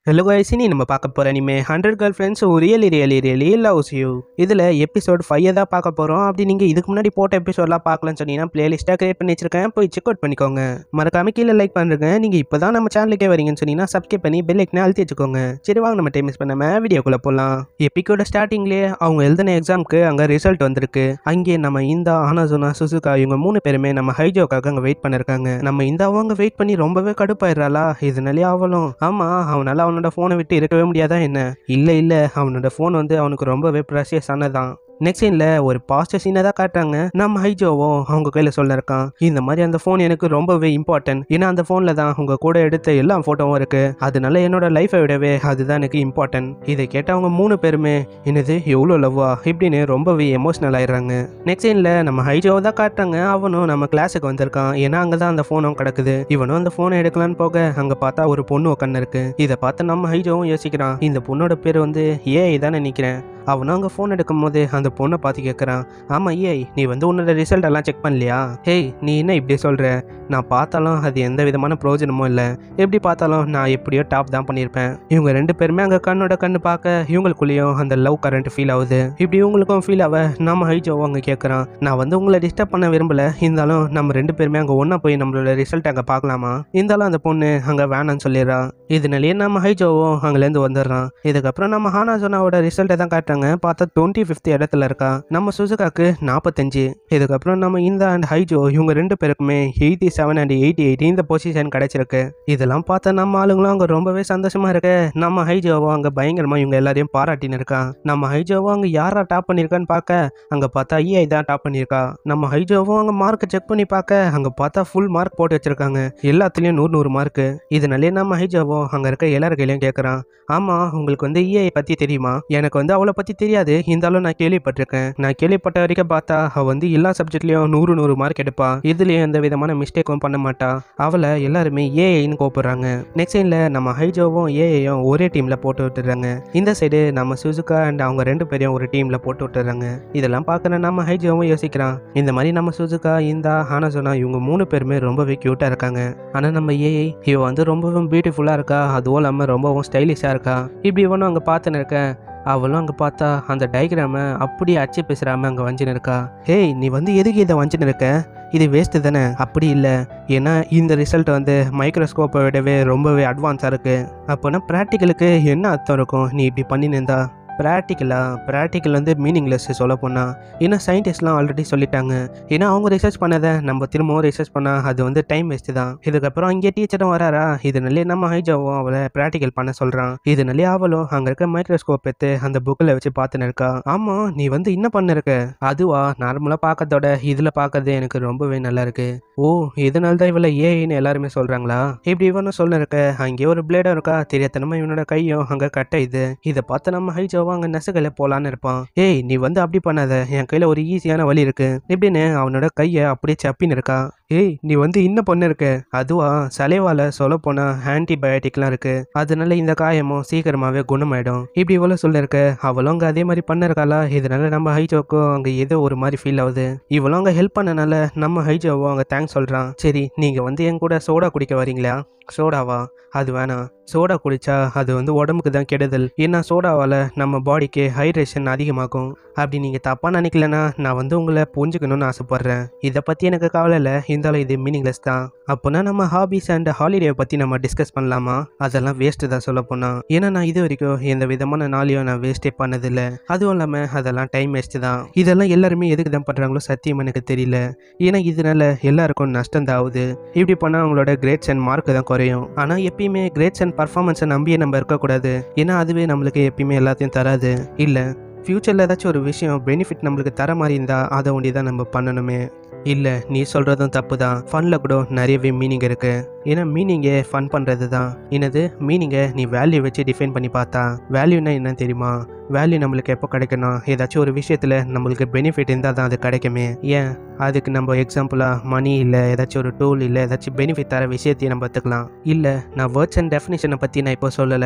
hello கைசினி நம்ம பார்க்க போகிற இனிமே hundred girlfriends really really really loves you இதில் எபிசோட் ஃபைவ் தான் பார்க்க போகிறோம் அப்படி நீங்கள் இதுக்கு முன்னாடி போட்ட எபிசோட்லாம் பார்க்கலன்னு சொன்னீங்கன்னா பிளேலிஸ்ட்டாக கிரியேட் பண்ணி வச்சிருக்கேன் போய் செக் அவுட் பண்ணிக்கோங்க மறக்காம கீழே லைக் பண்ணுறேங்க நீங்கள் இப்போ தான் நம்ம சேனலுக்கே வரீங்கன்னு சொன்னீங்கன்னா சப்ஸ்கிரைப் பண்ணி பெல் ஐக்கனை அழுத்தி வச்சுக்கோங்க சரி வாங்க நம்ம டைம் மிஸ் பண்ணாமல் வீடியோக்குள்ளே போகலாம் எப்பிக்கோட ஸ்டார்டிங்லேயே அவங்க எழுதின எக்ஸாமுக்கு அங்கே ரிசல்ட் வந்திருக்கு அங்கே நம்ம இந்த ஆனாசோனா சுசுகா இவங்க மூணு பேருமே நம்ம ஹைஜோக்காக அங்கே வெயிட் பண்ணிருக்காங்க நம்ம இந்த அவங்க வெயிட் பண்ணி ரொம்பவே கடுப்பாயிடுறாளா இதனாலே அவளும் ஆமா அவனால அவனோட ஃபோனை விட்டு இருக்கவே முடியாதா என்ன இல்லை இல்லை அவனோட ஃபோன் வந்து அவனுக்கு ரொம்பவே ப்ரெஷியஸ் ஆனதான் நெக்ஸ்ட் சீனில் ஒரு பாஸ்டர் சீனை தான் காட்டுறாங்க நம்ம ஹைஜோவும் அவங்க கையில் சொல்ல இருக்கான் இந்த மாதிரி அந்த ஃபோன் எனக்கு ரொம்பவே இம்பார்ட்டன்ட் ஏன்னா அந்த ஃபோனில் தான் அவங்க கூட எடுத்த எல்லா ஃபோட்டோவும் இருக்கு அதனால என்னோட லைஃபை விடவே அதுதான் எனக்கு இம்பார்ட்டன்ட் இதை கேட்ட அவங்க மூணு பேருமே என்னது எவ்வளோ லவ்வா இப்படின்னு ரொம்பவே எமோஷனல் ஆயிடுறாங்க நெக்ஸ்ட் சீனில் நம்ம ஹைஜோவை தான் காட்டுறாங்க அவனும் நம்ம கிளாஸுக்கு வந்திருக்கான் ஏன்னா அங்கே தான் அந்த ஃபோனும் கிடக்குது இவனும் அந்த ஃபோனை எடுக்கலான்னு போக அங்கே பார்த்தா ஒரு பொண்ணு உட்காந்து இருக்கு இதை பார்த்து நம்ம ஹைஜோவும் யோசிக்கிறான் இந்த பொண்ணோட பேர் வந்து ஏஐ தான் நினைக்கிறேன் அவனும் அங்கே ஃபோன் எடுக்கும் போது அந்த பொண்ணை பார்த்து கேட்குறான் ஆமாம் ஏய் நீ வந்து உன்னோட ரிசல்ட் எல்லாம் செக் பண்ணலையா ஹேய் நீ என்ன இப்படி சொல்கிற நான் பார்த்தாலும் அது எந்த விதமான பிரயோஜனமும் இல்லை எப்படி பார்த்தாலும் நான் எப்படியோ டாப் தான் பண்ணியிருப்பேன் இவங்க ரெண்டு பேருமே அங்கே கண்ணோட கண்ணு பார்க்க இவங்களுக்குள்ளேயும் அந்த லவ் கரண்ட் ஃபீல் ஆகுது இப்படி இவங்களுக்கும் ஃபீல் ஆக நம்ம ஹைஜோ அங்கே கேட்குறான் நான் வந்து உங்களை டிஸ்டர்ப் பண்ண விரும்பல இருந்தாலும் நம்ம ரெண்டு பேருமே அங்கே ஒன்றா போய் நம்மளோட ரிசல்ட் அங்கே பார்க்கலாமா இருந்தாலும் அந்த பொண்ணு அங்கே வேணாம்னு சொல்லிடுறா இதனாலேயே நம்ம ஹைஜோவும் அங்கேருந்து வந்துடுறான் இதுக்கப்புறம் நம்ம ஹானா சோனாவோட ரிசல்ட்டை தான் காட்டுறாங்க பார்த்தா டுவெண்ட்டி ஃபிஃப்த் இடத்துல இருக்கா நம்ம சுசுகாக்கு நாற்பத்தஞ்சு இதுக்கப்புறம் நம்ம இந்த அண்ட் ஹைஜோ இவங்க ரெண்டு பேருக்குமே eighty seven and eighty eight இந்த பொசிஷன் கிடைச்சிருக்கு இதெல்லாம் பார்த்தா நம்ம ஆளுங்களும் அங்கே ரொம்பவே சந்தோஷமா இருக்கு நம்ம ஹைஜோவோ அங்கே பயங்கரமா இவங்க எல்லாரையும் பாராட்டின்னு இருக்கான் நம்ம ஹைஜோவோ அங்கே யாரா டாப் பண்ணியிருக்கான்னு பார்க்க அங்கே பார்த்தா இஐ தான் டாப் பண்ணியிருக்கா நம்ம ஹைஜோவும் அங்கே மார்க்கை செக் பண்ணி பார்க்க அங்கே பார்த்தா ஃபுல் மார்க் போட்டு வச்சிருக்காங்க எல்லாத்துலேயும் நூறு நூறு மார்க்கு இதனாலே நம்ம ஹைஜோவோ அங்கே இருக்க எல்லார் கையிலையும் கேட்குறான் ஆமாம் உங்களுக்கு வந்து இஐ பற்றி தெரியுமா எனக்கு வந்து அவளை பற்றி தெரியாது இருந்தாலும் நான் கேள்விப்பட்டிருக்கேன் நான் கேள்விப்பட்ட வரைக்கும் பார்த்தா அவள் வந்து எல்லா சப்ஜெக்ட்லேயும் நூறு நூறு மார்க் எடுப்பா இதுலேயும் எந்த விதமான மிஸ்டேக்கும் பண்ண மாட்டா அவளை எல்லாருமே ஏஐன்னு கூப்பிடுறாங்க நெக்ஸ்ட் சைடில் நம்ம ஹைஜோவும் ஏஐயும் ஒரே டீமில் போட்டு விட்டுறாங்க இந்த சைடு நம்ம சுசுகா அண்ட் அவங்க ரெண்டு பேரையும் ஒரு டீமில் போட்டு விட்டுறாங்க இதெல்லாம் பார்க்குற நம்ம ஹைஜோவும் யோசிக்கிறான் இந்த மாதிரி நம்ம சுசுகா இந்தா ஹானசோனா இவங்க மூணு பேருமே ரொம்பவே க்யூட்டாக இருக்காங்க ஆனால் நம்ம ஏஐ இவ வந்து ரொம்பவும் பியூட்டிஃபுல்லாக இருக்கா அதுவும் இல்லாமல் ரொம்பவும் ஸ்டைலிஷாக இருக்கா இப்படி இவனும் அங்கே பார்த்துன்னு இருக்க அவளும் அங்கே பார்த்தா அந்த டயக்ராமை அப்படியே அச்சு பேசுகிறாம அங்கே வஞ்சின்னு இருக்கா ஹேய் நீ வந்து எதுக்கு இதை வஞ்சின்னு இருக்க இது வேஸ்ட்டு தானே அப்படி இல்லை ஏன்னா இந்த ரிசல்ட் வந்து மைக்ரோஸ்கோப்பை விடவே ரொம்பவே அட்வான்ஸாக இருக்குது அப்போனா ப்ராக்டிக்கலுக்கு என்ன அர்த்தம் இருக்கும் நீ இப்படி பண்ணின்னு இருந்தா ப்ராக்டிக்கலா ப்ராக்டிக்கல் வந்து மீனிங்லெஸ் சொல்ல போனால் ஏன்னா சயின்டிஸ்ட்லாம் ஆல்ரெடி சொல்லிட்டாங்க ஏன்னா அவங்க ரிசர்ச் பண்ணதை நம்ம திரும்பவும் ரிசர்ச் பண்ணால் அது வந்து டைம் வேஸ்ட்டு தான் இதுக்கப்புறம் இங்கே டீச்சரும் வராரா இதனாலே நம்ம ஹைஜாவும் அவளை ப்ராக்டிக்கல் பண்ண சொல்கிறான் இதனாலே அவளும் அங்கே இருக்க மைக்ரோஸ்கோப் எடுத்து அந்த புக்கில் வச்சு பார்த்துன்னு இருக்கா ஆமாம் நீ வந்து என்ன பண்ணிருக்க அதுவா நார்மலாக பார்க்கறதோட இதில் பார்க்கறது எனக்கு ரொம்பவே நல்லா இருக்கு ஓ இதனால தான் இவளை ஏன்னு எல்லாருமே சொல்கிறாங்களா இப்படி இவனும் சொல்ல இருக்க அங்கே ஒரு பிளேடும் இருக்கா தெரியாதனமா இவனோட கையும் அங்கே கட்ட இது இதை பார்த்து நம்ம ஹைஜோ அங்க நெசகல போலான்னு இருப்பான் ஏய் நீ வந்து அப்படி பண்ணாத என் கையில ஒரு ஈஸியான வழி இருக்கு இப்படின்னு அவனோட கையை அப்படியே சப்பின்னு இருக்கா ஏய் நீ வந்து இன்னும் பொண்ணு இருக்க அதுவா சலைவால சொல்ல போனா ஆன்டிபயோட்டிக்லாம் இருக்கு அதனால இந்த காயமும் சீக்கிரமாவே குணமாயிடும் இப்படி இவ்வளவு சொல்ல இருக்க அவளும் அங்க அதே மாதிரி பண்ண இருக்காளா இதனால நம்ம ஹைஜோக்கும் அங்க ஏதோ ஒரு மாதிரி ஃபீல் ஆகுது இவளும் அங்க ஹெல்ப் பண்ணனால நம்ம ஹைஜோவும் அங்க தேங்க்ஸ் சொல்றான் சரி நீங்க வந்து என் கூட சோடா குடிக்க வரீங்களா சோடாவா அது வேணாம் சோடா குடிச்சா அது வந்து உடம்புக்கு தான் கெடுதல் ஏன்னா சோடாவால் நம்ம பாடிக்கு ஹைட்ரேஷன் அதிகமாகும் அப்படி நீங்கள் தப்பாக நினைக்கலனா நான் வந்து உங்களை புரிஞ்சுக்கணும்னு ஆசைப்பட்றேன் இதை பற்றி எனக்கு கவலை இல்லை இருந்தாலும் இது மீனிங்லெஸ் தான் அப்போனா நம்ம ஹாபிஸ் அண்ட் ஹாலிடே பற்றி நம்ம டிஸ்கஸ் பண்ணலாமா அதெல்லாம் வேஸ்ட்டு தான் சொல்ல போனால் ஏன்னா நான் இது வரைக்கும் எந்த விதமான நாளையும் நான் வேஸ்டே பண்ணதில்லை அதுவும் இல்லாமல் அதெல்லாம் டைம் வேஸ்ட்டு தான் இதெல்லாம் எல்லாருமே எதுக்கு தான் பண்ணுறாங்களோ சத்தியம் எனக்கு தெரியல ஏன்னா இதனால எல்லாருக்கும் நஷ்டம் தான் ஆகுது இப்படி பண்ணால் அவங்களோட கிரேட்ஸ் அண்ட் மார்க் தான் குறையும் ஆனால் எப்பயுமே கிரேட்ஸ் அண்ட் பர்ஃபார்மன்ஸை நம்பியே நம்ம இருக்கக்கூடாது ஏன்னா அதுவே நம்மளுக்கு எப்பயுமே எல்லாத்தையும் தராது இல்லை ஃப்யூச்சரில் ஏதாச்சும் ஒரு விஷயம் பெனிஃபிட் நம்மளுக்கு தர மாதிரி இருந்தால் அதை ஒண்டி தான் நம்ம பண்ணணுமே இல்லை நீ சொல்கிறதும் தப்பு தான் ஃபனில் கூட நிறையவே மீனிங் இருக்கு ஏன்னா மீனிங்கே ஃபன் பண்ணுறது தான் என்னது மீனிங்கை நீ வேல்யூ வச்சு டிஃபைன் பண்ணி பார்த்தா வேல்யூனா என்னன்னு தெரியுமா வேல்யூ நம்மளுக்கு எப்போ கிடைக்கணும் ஏதாச்சும் ஒரு விஷயத்தில் நம்மளுக்கு பெனிஃபிட் இருந்தால் தான் அது கிடைக்குமே ஏன் அதுக்கு நம்ம எக்ஸாம்பிளாக மணி இல்லை ஏதாச்சும் ஒரு டூல் இல்லை ஏதாச்சும் பெனிஃபிட் தர விஷயத்தையும் நம்ம எடுத்துக்கலாம் இல்லை நான் வேர்ட்ஸ் அண்ட் டெஃபினேஷனை பற்றி நான் இப்போ சொல்லலை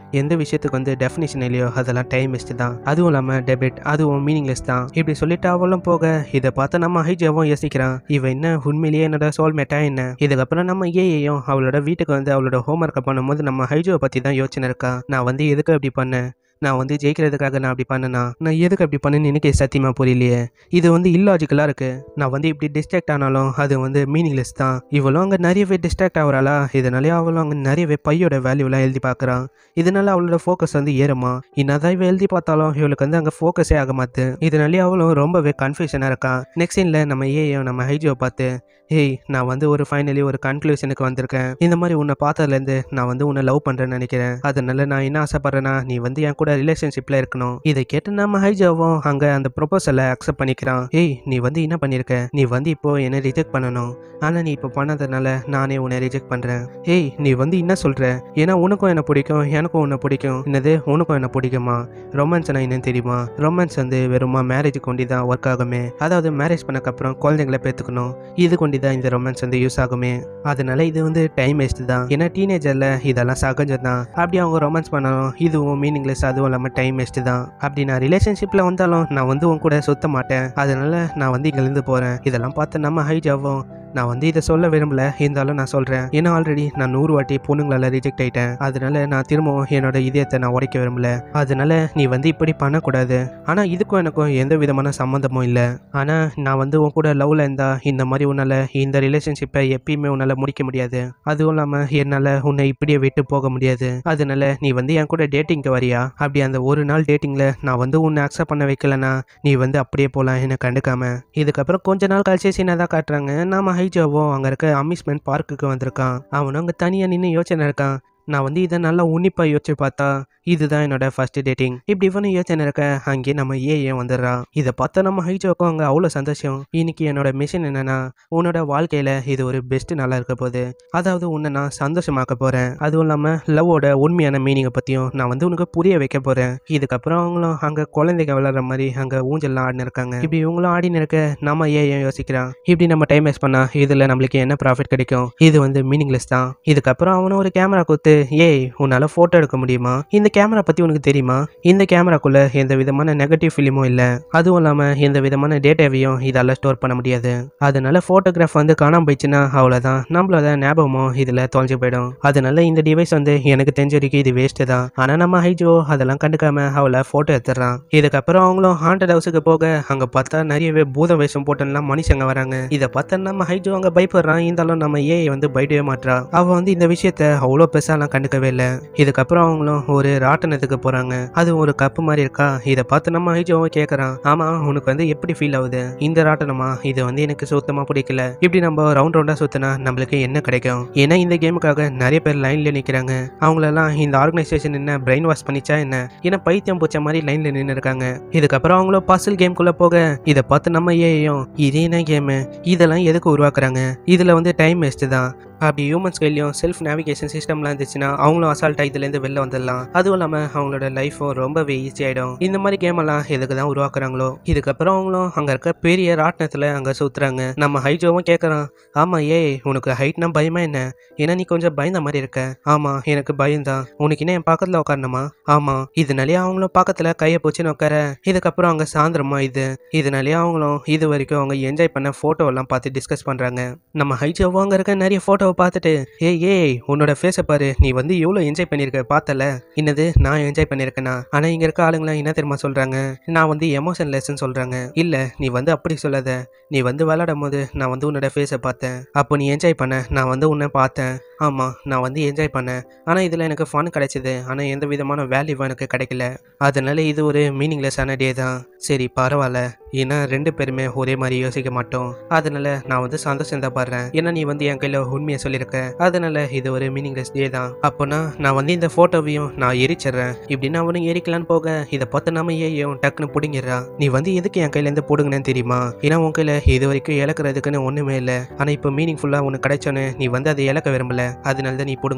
எந்த விஷயத்துக்கு வந்து டெஃபினேஷன் இல்லையோ அதெல்லாம் டைம் வேஸ்ட் தான் அதுவும் இல்லாமல் டெபிட் அதுவும் மீனிங்லெஸ் தான் இப்படி சொல்லிட்டு அவளும் போக இதை பார்த்து நம்ம ஹைஜாவும் யோசிக்கிறான் இவ என்ன உண்மையிலேயே என்னோட சோல்மேட்டா என்ன இதுக்கப்புறம் நம்ம ஏஐயும் அவளோட வீட்டுக்கு வந்து அவளோட ஹோம்ஒர்க்கை பண்ணும்போது நம்ம ஹைஜோவை பற்றி தான் யோசனை இருக்கா நான் வந்து எதுக்கு அப்படி பண்ணேன் நான் வந்து ஜெயிக்கிறதுக்காக நான் அப்படி பண்ணனா நான் எதுக்கு அப்படி பண்ணேன்னு எனக்கு சத்தியமா புரியலையே இது வந்து இல்லாஜிக்கலாக இருக்கு நான் வந்து இப்படி டிஸ்ட்ராக்ட் ஆனாலும் அது வந்து மீனிங்லெஸ் தான் இவளும் அங்கே நிறையவே டிஸ்ட்ராக்ட் ஆகுறாளா இதனாலே அவளும் அங்கே நிறையவே பையோட வேல்யூலாம் எழுதி பார்க்குறான் இதனால அவளோட ஃபோக்கஸ் வந்து ஏறுமா என்னதான் இவ எழுதி பார்த்தாலும் இவளுக்கு வந்து அங்கே ஃபோக்கஸே ஆக மாட்டுது இதனாலே அவளும் ரொம்பவே கன்ஃபியூஷனாக இருக்கான் நெக்ஸ்ட் சீனில் நம்ம ஏஐயும் நம்ம ஹைஜோவை பார்த்து ஏய் நான் வந்து ஒரு ஃபைனலி ஒரு கன்க்ளூஷனுக்கு வந்திருக்கேன் இந்த மாதிரி உன்னை பார்த்ததுலேருந்து நான் வந்து உன்னை லவ் பண்ணுறேன்னு நினைக்கிறேன் அதனால நான் என்ன ஆசைப்படுறேன்னா நீ வந்து என் கூட ரிலேஷன்ஷிப்பில் இருக்கணும் இதை கேட்டு நம்ம ஹைஜாவும் அங்கே அந்த ப்ரொபோசலை அக்செப்ட் பண்ணிக்கிறான் ஏய் நீ வந்து என்ன பண்ணியிருக்க நீ வந்து இப்போ என்னை ரிஜெக்ட் பண்ணணும் ஆனால் நீ இப்போ பண்ணதுனால நானே உன்னை ரிஜெக்ட் பண்ணுறேன் ஏய் நீ வந்து என்ன சொல்கிற ஏன்னா உனக்கும் என்ன பிடிக்கும் எனக்கும் உன்னை பிடிக்கும் என்னது உனக்கும் என்ன பிடிக்குமா ரொமான்ஸ்னா என்னன்னு தெரியுமா ரொமான்ஸ் வந்து வெறுமா மேரேஜ் கொண்டு தான் ஒர்க் ஆகுமே அதாவது மேரேஜ் பண்ணக்கப்புறம் குழந்தைங்களை பேத்துக்கணும் இது கொண்டு தான் இந்த ரொமான்ஸ் வந்து யூஸ் ஆகுமே அதனால இது வந்து டைம் வேஸ்ட் தான் ஏன்னா டீனேஜரில் இதெல்லாம் சகஜம் தான் அப்படி அவங்க ரொமான்ஸ் பண்ணாலும் இதுவும் மீனிங்லெஸ் அதுவும் இல்லாமல் டைம் வேஸ்ட் தான் அப்படி நான் ரிலேஷன்ஷிப்பில் வந்தாலும் நான் வந்து உன் கூட சுத்த மாட்டேன் அதனால நான் வந்து இங்கேருந்து போகிறேன் இதெல்லாம் பார்த்து நம்ம ஹைஜாவும் நான் வந்து இதை சொல்ல விரும்பல இருந்தாலும் நான் சொல்கிறேன் ஏன்னா ஆல்ரெடி நான் நூறு வாட்டி பொண்ணுங்களால ரிஜெக்ட் ஆயிட்டேன் அதனால நான் திரும்பவும் என்னோட இதயத்தை நான் உடைக்க விரும்பல அதனால நீ வந்து இப்படி பண்ணக்கூடாது ஆனால் இதுக்கும் எனக்கும் எந்த விதமான சம்மந்தமும் இல்லை ஆனால் நான் வந்து உன் கூட லவ்ல இருந்தா இந்த மாதிரி உன்னால் இந்த ரிலேஷன்ஷிப்பை எப்பயுமே உன்னால் முடிக்க முடியாது அதுவும் இல்லாமல் என்னால் உன்னை இப்படியே விட்டு போக முடியாது அதனால நீ வந்து என் கூட டேட்டிங்க்கு வரியா அப்படி அந்த ஒரு நாள் டேட்டிங்கில் நான் வந்து உன்னை அக்செப்ட் பண்ண வைக்கலனா நீ வந்து அப்படியே போகலாம் என்னை கண்டுக்காம இதுக்கப்புறம் கொஞ்ச நாள் கழிச்சு சீனை தான் காட்டுறாங்க நாம ஹைஜாவோ அங்கே இருக்க அம்யூஸ்மெண்ட் பார்க்குக்கு வந்திருக்கான் அவனும் அங்கே தனியாக நின்று யோசனை இருக்கான் நான் வந்து இதை நல்லா உன்னிப்பாக யோசிச்சு பார்த்தா இதுதான் என்னோட ஃபர்ஸ்ட் டேட்டிங் இப்படி இவனு யோசனை இருக்க அங்கே நம்ம ஏஏ வந்துடுறான் இதை பார்த்தா நம்ம ஹைஜோக்கும் அங்கே அவ்வளோ சந்தோஷம் இன்னைக்கு என்னோட மிஷன் என்னன்னா உன்னோட வாழ்க்கையில் இது ஒரு பெஸ்ட் நல்லா இருக்க போகுது அதாவது உன்னை நான் சந்தோஷமாக்க போகிறேன் அதுவும் இல்லாமல் லவ்வோட உண்மையான மீனிங்கை பற்றியும் நான் வந்து உனக்கு புரிய வைக்க போகிறேன் இதுக்கப்புறம் அவங்களும் அங்கே குழந்தைங்க விளாட்ற மாதிரி அங்கே ஊஞ்சல்லாம் ஆடினு இருக்காங்க இப்படி இவங்களும் ஆடினு இருக்க நம்ம ஏன் யோசிக்கிறான் இப்படி நம்ம டைம் வேஸ்ட் பண்ணா இதில் நம்மளுக்கு என்ன ப்ராஃபிட் கிடைக்கும் இது வந்து மீனிங்லெஸ் தான் இதுக்கப்புறம் அவனும் ஒரு கேமரா கொடுத்து ஏய் உன்னால் ஃபோட்டோ எடுக்க முடியுமா இந்த கேமரா பற்றி உனக்கு தெரியுமா இந்த கேமராக்குள்ளே எந்த விதமான நெகட்டிவ் ஃபிலிமும் இல்லை அதுவும் இல்லாமல் எந்த விதமான டேட்டாவையும் இதால் ஸ்டோர் பண்ண முடியாது அதனால ஃபோட்டோகிராஃப் வந்து காணாம போயிடுச்சுன்னா அவ்வளோதான் நம்மளோட ஞாபகமும் இதில் தொலைஞ்சு போயிடும் அதனால இந்த டிவைஸ் வந்து எனக்கு தெரிஞ்ச வரைக்கும் இது வேஸ்ட்டு தான் ஆனால் நம்ம ஹைஜோ அதெல்லாம் கண்டுக்காம அவளை ஃபோட்டோ எடுத்துடுறான் இதுக்கப்புறம் அவங்களும் ஹாண்டட் ஹவுஸுக்கு போக அங்கே பார்த்தா நிறையவே பூத வேஷம் போட்டெல்லாம் மனுஷங்க வராங்க இதை பார்த்தா நம்ம ஹைஜோ அங்கே பயப்படுறான் இருந்தாலும் நம்ம ஏஐ வந்து பயப்படவே மாட்றா அவ வந்து இந்த விஷயத்த அவ்வளோ பெருசாலாம் கண்டுக்கவே இல்லை இதுக்கப்புறம் அவங்களும் ஒரு ராட்டனத்துக்கு போறாங்க அது ஒரு கப்பு மாதிரி இருக்கா இதை பார்த்து நம்ம ஹைஜோவும் கேட்கறான் ஆமா உனக்கு வந்து எப்படி ஃபீல் ஆகுது இந்த ராட்டனமா இது வந்து எனக்கு சுத்தமா பிடிக்கல இப்படி நம்ம ரவுண்ட் ரவுண்டா சுத்தினா நம்மளுக்கு என்ன கிடைக்கும் ஏன்னா இந்த கேமுக்காக நிறைய பேர் லைன்ல நிக்கிறாங்க அவங்களெல்லாம் இந்த ஆர்கனைசேஷன் என்ன பிரெயின் வாஷ் பண்ணிச்சா என்ன ஏன்னா பைத்தியம் பூச்ச மாதிரி லைன்ல நின்று இருக்காங்க இதுக்கப்புறம் அவங்களும் பசில் கேம்குள்ள போக இதை பார்த்து நம்ம ஏயும் இது என்ன கேமு இதெல்லாம் எதுக்கு உருவாக்குறாங்க இதுல வந்து டைம் வேஸ்ட் தான் அப்படி ஹியூமன்ஸ் கையிலையும் செல்ஃப் நேவிகேஷன் சிஸ்டம்லாம் இருந்துச்சுன்னா அவங்களும் அசால்ட்டாக இதுலேருந்து வெளில வந்துடலாம் அதுவும் இல்லாமல் அவங்களோட லைஃபும் ரொம்பவே ஈஸி ஆகிடும் இந்த மாதிரி கேம் எல்லாம் எதுக்கு தான் உருவாக்குறாங்களோ இதுக்கப்புறம் அவங்களும் அங்கே இருக்க பெரிய ராட்டினத்தில் அங்கே சுற்றுறாங்க நம்ம ஹைஜோவும் கேட்குறான் ஆமாம் ஏய் உனக்கு ஹைட்னா பயமா என்ன ஏன்னா நீ கொஞ்சம் பயந்த மாதிரி இருக்க ஆமாம் எனக்கு பயம்தான் உனக்கு என்ன என் பக்கத்தில் உட்காரணுமா ஆமாம் இதனாலே அவங்களும் பக்கத்தில் கையை போச்சுன்னு உட்கார இதுக்கப்புறம் அங்கே சாயந்தரமா இது இதனாலே அவங்களும் இது வரைக்கும் அவங்க என்ஜாய் பண்ண ஃபோட்டோ எல்லாம் பார்த்து டிஸ்கஸ் பண்ணுறாங்க நம்ம ஹைஜோவும் அங்கே இருக்க நிறைய ஃபோட்டோவை பார்த்துட்டு ஏய் ஏய் உன்னோட ஃபேஸை பாரு நீ வந்து எவ்வளோ என்ஜாய் பண்ணியிருக்க பார்த்தல என்னது நான் என்ஜாய் பண்ணியிருக்கேனா ஆனால் இங்கே இருக்க ஆளுங்களாம் என்ன தெரியுமா சொல்கிறாங்க நான் வந்து எமோஷன் லெஸ்ன்னு சொல்கிறாங்க இல்லை நீ வந்து அப்படி சொல்லாத நீ வந்து விளையாடும் போது நான் வந்து உன்னோட ஃபேஸை பார்த்தேன் அப்போ நீ என்ஜாய் பண்ண நான் வந்து உன்னை பார்த்தேன் ஆமாம் நான் வந்து என்ஜாய் பண்ணேன் ஆனால் இதில் எனக்கு ஃபன் கிடைச்சிது ஆனால் எந்த விதமான வேல்யூ எனக்கு கிடைக்கல அதனால இது ஒரு மீனிங்லெஸ்ஸான டே தான் சரி பரவாயில்ல ஏன்னா ரெண்டு பேருமே ஒரே மாதிரி யோசிக்க மாட்டோம் அதனால நான் வந்து சந்தோஷம் தான் பாடுறேன் ஏன்னா நீ வந்து என் கையில் உண்மையை சொல்லியிருக்க அதனால இது ஒரு மீனிங்லெஸ் டே தான் அப்போனா நான் வந்து இந்த ஃபோட்டோவையும் நான் எரிச்சிடுறேன் இப்படின்னு அவனும் எரிக்கலான்னு போக இதை பார்த்து நம்ம ஏயும் டக்குன்னு பிடுங்கிடுறான் நீ வந்து எதுக்கு என் கையிலேருந்து பிடுங்கினேன்னு தெரியுமா ஏன்னா உன் கையில் இது வரைக்கும் இழக்கிறதுக்குன்னு ஒன்றுமே இல்லை ஆனால் இப்போ மீனிங்ஃபுல்லாக உனக்கு கிடைச்சோன்னு நீ வந்து அதை இழக்க விரும்பல அதனால தான் நீ பிடுங்கின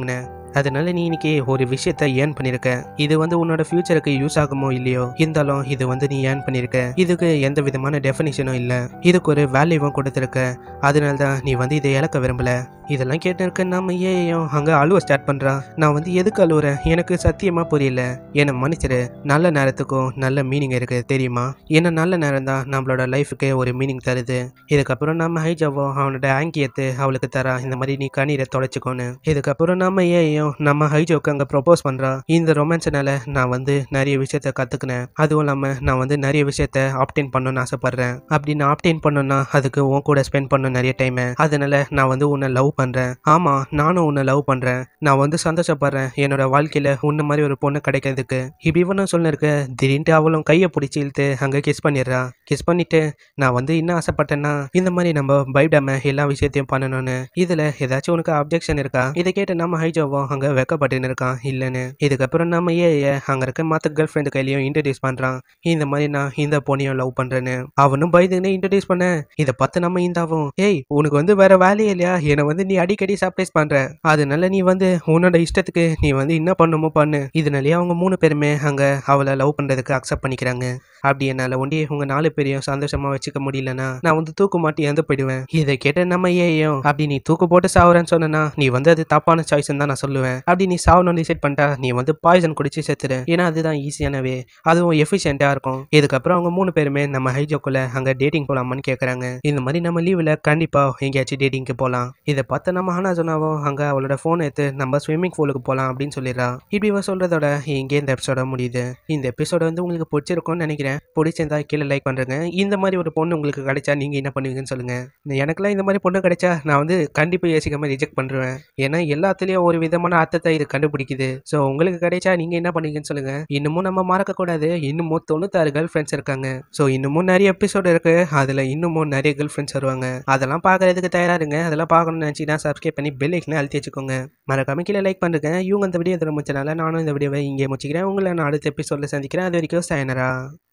அதனால நீ இன்னைக்கு ஒரு விஷயத்த ஏர்ன் பண்ணிருக்க இது வந்து உன்னோட ஃபியூச்சருக்கு யூஸ் ஆகுமோ இல்லையோ இருந்தாலும் இது வந்து நீ ஏர்ன் பண்ணிருக்க இதுக்கு எந்த விதமான டெஃபினிஷனும் இல்ல இதுக்கு ஒரு வேல்யூவும் கொடுத்துருக்க அதனால தான் நீ வந்து இதை இழக்க விரும்பல இதெல்லாம் கேட்டு இருக்க நம்ம ஏன் அங்க அழுவ ஸ்டார்ட் பண்றான் நான் வந்து எதுக்கு அழுவுறேன் எனக்கு சத்தியமா புரியல என்ன மன்னிச்சிரு நல்ல நேரத்துக்கும் நல்ல மீனிங் இருக்கு தெரியுமா ஏன்னா நல்ல நேரம் தான் நம்மளோட லைஃபுக்கு ஒரு மீனிங் தருது இதுக்கப்புறம் நம்ம ஹைஜாவோ அவனோட ஆங்கியத்து அவளுக்கு தரா இந்த மாதிரி நீ கண்ணீரை தொலைச்சிக்கோன்னு இதுக்கப்புறம் நம்ம ஏயும் நம்ம ஹைஜோக்கு அங்கே ப்ரொபோஸ் பண்ணுறா இந்த ரொமான்ஸ்னால நான் வந்து நிறைய விஷயத்த கற்றுக்கினேன் அதுவும் இல்லாமல் நான் வந்து நிறைய விஷயத்த ஆப்டெயின் பண்ணணும்னு ஆசைப்பட்றேன் அப்படி நான் ஆப்டெயின் பண்ணணும்னா அதுக்கு உன் கூட ஸ்பெண்ட் பண்ண நிறைய டைம் அதனால நான் வந்து உன்னை லவ் பண்ணுறேன் ஆமாம் நானும் உன்னை லவ் பண்ணுறேன் நான் வந்து சந்தோஷப்படுறேன் என்னோட வாழ்க்கையில் உன்ன மாதிரி ஒரு பொண்ணு கிடைக்கிறதுக்கு இப்படி இவனும் சொல்லிருக்க திடீர்னு அவளும் கையை பிடிச்சி இழுத்து அங்கே கிஸ் பண்ணிடுறா கிஸ் பண்ணிட்டு நான் வந்து என்ன ஆசைப்பட்டேன்னா இந்த மாதிரி நம்ம பயப்படாம எல்லா விஷயத்தையும் பண்ணணும்னு இதுல ஏதாச்சும் உனக்கு அப்ஜெக்ஷன் இருக்கா இதை கேட்டு நம்ம ஹைஜோவும் அங்க வெக்கப்பட்டுன்னு இருக்கான் இல்லைன்னு இதுக்கப்புறம் நம்ம ஏ அங்க இருக்க மத்த கேர்ள் ஃப்ரெண்டு கையிலயும் இன்ட்ரடியூஸ் பண்றான் இந்த மாதிரி நான் இந்த பொண்ணையும் லவ் பண்றேன்னு அவனும் பயந்துன்னு இன்ட்ரடியூஸ் பண்ண இதை பார்த்து நம்ம இந்தாவும் ஏய் உனக்கு வந்து வேற வேலையே இல்லையா என்னை வந்து நீ அடிக்கடி சர்ப்ரைஸ் பண்ற அதனால நீ வந்து உன்னோட இஷ்டத்துக்கு நீ வந்து என்ன பண்ணுமோ பண்ணு இதனாலேயே அவங்க மூணு பேருமே அங்க அவளை லவ் பண்றதுக்கு அக்செப்ட் பண்ணிக்கிறாங்க அப்படி என்னால ஒண்டி உங்க நாலு பேரையும் சந்தோஷமா வச்சுக்க முடியலனா நான் வந்து தூக்கு மாட்டி இறந்து போயிடுவேன் இதை கேட்ட நம்ம ஏயும் அப்படி நீ தூக்கு போட்டு சாவுறேன்னு சொன்னா நீ வந்து அது தப்பான சாய்ஸ்ன்னு தான் நான் சொல்லுவேன் அப்படி நீ சாவணும்னு டிசைட் பண்ணிட்டா நீ வந்து பாய்சன் குடிச்சு செத்துரு ஏன்னா அதுதான் ஈஸியானவே அதுவும் எஃபிஷியண்டா இருக்கும் இதுக்கப்புறம் அவங்க மூணு பேருமே நம்ம ஹைஜோக்குள்ள அங்க டேட்டிங் போலாமான்னு கேக்குறாங்க இந்த மாதிரி நம்ம லீவ்ல கண்டிப்பா எங்கேயாச்சும் டேட்டிங்க்கு போலாம் இதை பார்த்து நம்ம ஹானா சொன்னாவும் அங்க அவளோட போன் எடுத்து நம்ம ஸ்விம்மிங் பூலுக்கு போலாம் அப்படின்னு சொல்லிடுறா இப்படி இவ சொல்றதோட இங்கே இந்த எபிசோட முடியுது இந்த எபிசோட வந்து உங்களுக்கு பிடிச்சிருக்கும்னு நினைக்கிறேன் பிடிச்சிருந்தா கீழே லைக் பண்ணுறேங்க இந்த மாதிரி ஒரு பொண்ணு உங்களுக்கு கிடைச்சா நீங்கள் என்ன பண்ணுவீங்கன்னு சொல்லுங்கள் எனக்குலாம் இந்த மாதிரி பொண்ணு கிடைச்சா நான் வந்து கண்டிப்பாக யோசிக்காம ரிஜெக்ட் பண்ணுறேன் ஏன்னா எல்லாத்துலேயும் ஒரு விதமான அர்த்தத்தை இது கண்டுபிடிக்குது ஸோ உங்களுக்கு கிடைச்சா நீங்கள் என்ன பண்ணுவீங்கன்னு சொல்லுங்கள் இன்னமும் நம்ம மறக்கக்கூடாது இன்னமும் தொண்ணூத்தாறு கேர்ள் ஃப்ரெண்ட்ஸ் இருக்காங்க ஸோ இன்னமும் நிறைய எபிசோடு இருக்கு அதில் இன்னமும் நிறைய கேர்ள் ஃப்ரெண்ட்ஸ் வருவாங்க அதெல்லாம் பார்க்கறதுக்கு தயாராக இருங்க அதெல்லாம் பார்க்கணும்னு நினச்சினா சப்ஸ்கிரைப் பண்ணி பெல் ஐக்கனை அழுத்தி வச்சுக்கோங்க மறக்காம கீழே லைக் பண்ணுங்க இவங்க இந்த வீடியோ இதில் முடிச்சனால நானும் இந்த வீடியோவை இங்கே முடிச்சுக்கிறேன் உங்களை நான் அடுத்த எபிசோடில் சந்திக்கிறேன் அது வரைக்கும் சயனரா